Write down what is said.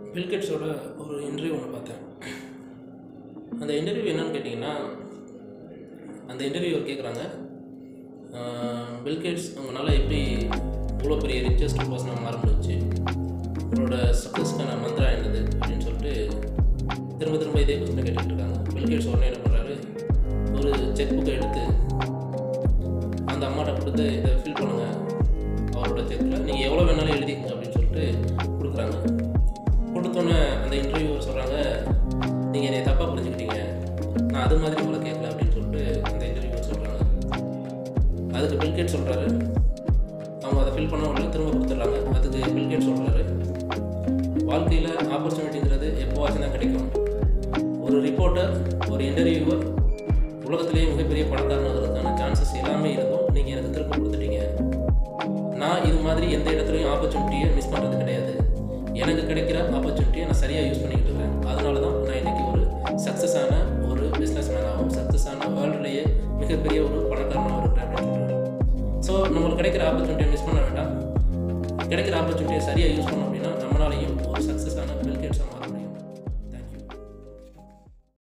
பில்கேட்ஸோட ஒரு இன்டர்வியூ ஒன்று பார்த்தேன் அந்த இன்டர்வியூ என்னன்னு கேட்டிங்கன்னா அந்த இன்டர்வியூ கேட்குறாங்க பில்கேட்ஸ் உங்களால் எப்படி இவ்வளோ பெரிய ரிச்சஸ்ட் பர்சனாக மாற முடிஞ்சுச்சு உங்களோட சக்ஸஸ்க்கான மந்திரம் என்னது அப்படின்னு சொல்லிட்டு திரும்ப திரும்ப இதே கொஸ்டினை கேட்டுட்டு இருக்காங்க பில்கேட்ஸ் உடனே என்ன பண்ணுறாரு ஒரு செக் புக்கை எடுத்து அந்த அம்மாட்ட கொடுத்து இதை ஃபில் பண்ணுங்கள் அவரோட செக்கில் நீங்கள் எவ்வளோ வேணாலும் எழுதிக்கங்க அப்படின்னு சொல்லிட்டு கொடுக்குறாங்க கொடுத்தோன்னே அந்த இன்டர்வியூவர் சொல்கிறாங்க நீங்கள் என்னை தப்பாக புரிஞ்சுக்கிட்டீங்க நான் அது மாதிரி உங்களை கேட்கல அப்படின்னு சொல்லிட்டு அந்த இன்டர்வியூவர் சொல்கிறாங்க அதுக்கு பில்கேட் சொல்கிறாரு அவங்க அதை ஃபில் பண்ண உடனே திரும்ப கொடுத்துட்றாங்க அதுக்கு பில்கேட் சொல்கிறாரு வாழ்க்கையில் ஆப்பர்ச்சுனிட்டிங்கிறது எப்போவாச்சும் தான் கிடைக்கும் ஒரு ரிப்போர்ட்டர் ஒரு இன்டர்வியூவர் உலகத்திலேயே மிகப்பெரிய பணக்காரனாகிறதுக்கான சான்சஸ் எல்லாமே இருந்தும் நீங்கள் எனக்கு திரும்ப கொடுத்துட்டீங்க நான் இது மாதிரி எந்த இடத்துலையும் ஆப்பர்ச்சுனிட்டியை மிஸ் பண்ணுறது கிடையாது எனக்கு கிடைக்கிற ஆப்பர்ச்சுனிட்டியை நான் சரியாக யூஸ் பண்ணிக்கிட்டு இருக்கேன் அதனால தான் நான் இன்றைக்கி ஒரு சக்ஸஸான ஒரு பிஸ்னஸ் மேனாகவும் சக்ஸஸான வேர்ல்டுலேயே மிகப்பெரிய ஒரு பணக்காரனாகவும் இருக்கிறேன் அப்படின்னு சொல்கிறாரு ஸோ நம்மளுக்கு கிடைக்கிற ஆப்பர்ச்சுனிட்டியை மிஸ் பண்ண வேண்டாம் கிடைக்கிற ஆப்பர்ச்சுனிட்டியை சரியாக யூஸ் பண்ணோம் அப்படின்னா நம்மளாலையும் ஒரு சக்ஸஸான பில்கேட்ஸாக மாற